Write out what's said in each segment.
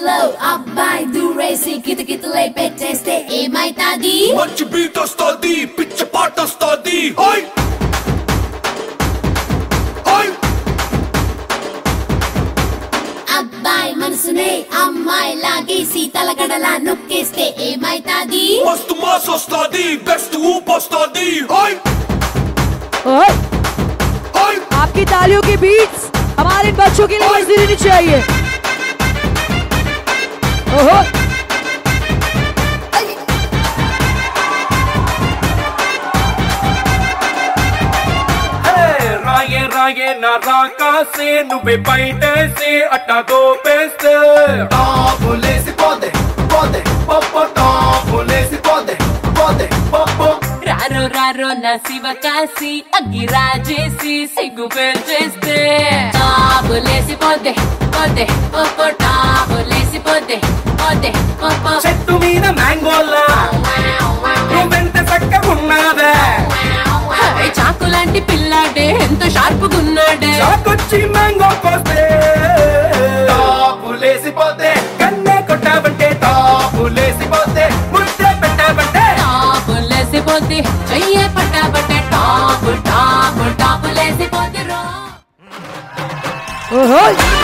లో అబ్బాయి దూరేసి కితకితలై పెట్టేస్తే ఏమైతాది మంచి బీట్ వస్తుంది పిచ్చ పాట వస్తుంది హాయ్ హాయ్ అబ్బాయి మనసునే అమ్మాయి లాగేసి తలగడలా నొక్కేస్తే ఏమైతాది మస్తు మాస్ వస్తుంది బెస్ట్ ఊప్ వస్తుంది హాయ్ ओए, హాయ్ आपकी तालियों की बीट्स हमारे इन बच्चों के लिए मजदूरी नहीं चाहिए ओहो హే, రాయే రాయే నా రాకాసే నువ్వే బయటేసి అట్టా దోపేస్తే టాపులేసి పోతే పోతే పప్పు టాపులేసి పోతే పోతే పప్పు రారో రారో నా శివ కాసి అగ్గి రాజేసి సిగ్గు పేల్చేస్తే టాబులేసి పోతే పోతే పోపో టాబులేసి పోతే పోతే పోపో చెట్టు మీద మ్యాంగోలా నువ్వెంత చక్కగున్నావే హాయ్, చాకు లాంటి పిల్లాడే ఎంత షార్పుగున్నాడే చాకొచ్చి మ్యాంగో కోస్తే టాపులేసి పోతే కన్నే కొట్టావంటే టాపులేసి పోతే ముద్దే పెట్టావంటే టాబులేసి పోతే చెయ్యే పట్టాబట్టే టాపు టాపు టాబులేసి పోతే రో ओहो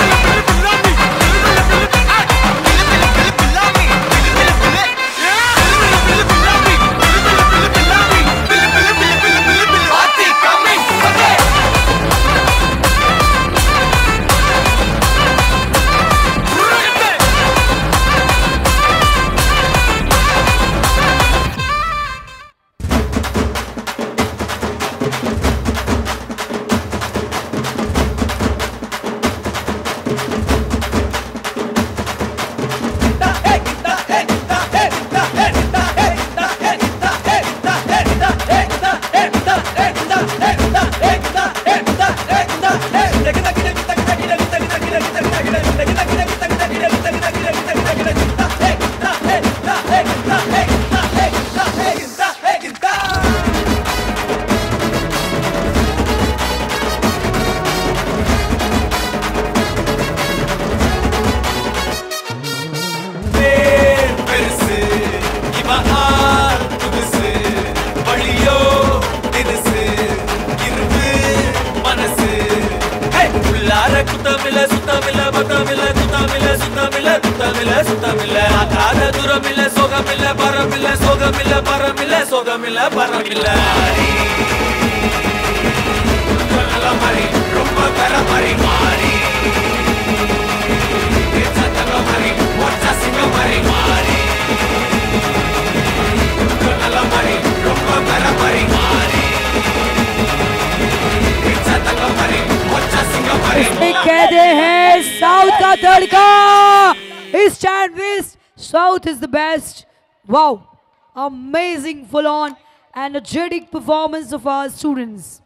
பேர் பெருசு இவ ஆள் புதுசு வழியோ தினுசு இருவு மனசு ஹே! உள்ளார குத்தமில்ல சுத்தமில்ல பத்தமில்ல குத்தமில்ல சுத்தமில்ல குத்தமில்ல சுத்தமில்ல ஆகாத தூரமில்ல சோகமில்ல பரமில்ல சோகமில்ல பரமில்ல சோகமில்ல பரமில்ல நல்ல மாதிரி ரொம்ப தர மாதிரி மாறி சத்தங்க மாதிரி ஒற்ற சிங்க மாதிரி மாறி நல்ல மாதிரி ரொம்ப தர மாதிரி மாறி சத்தங்க மாதிரி ஒற்ற சிங்க மாதிரி कहते हैं साउथ का तड़का east and west south is the best wow amazing full on energetic performance of our students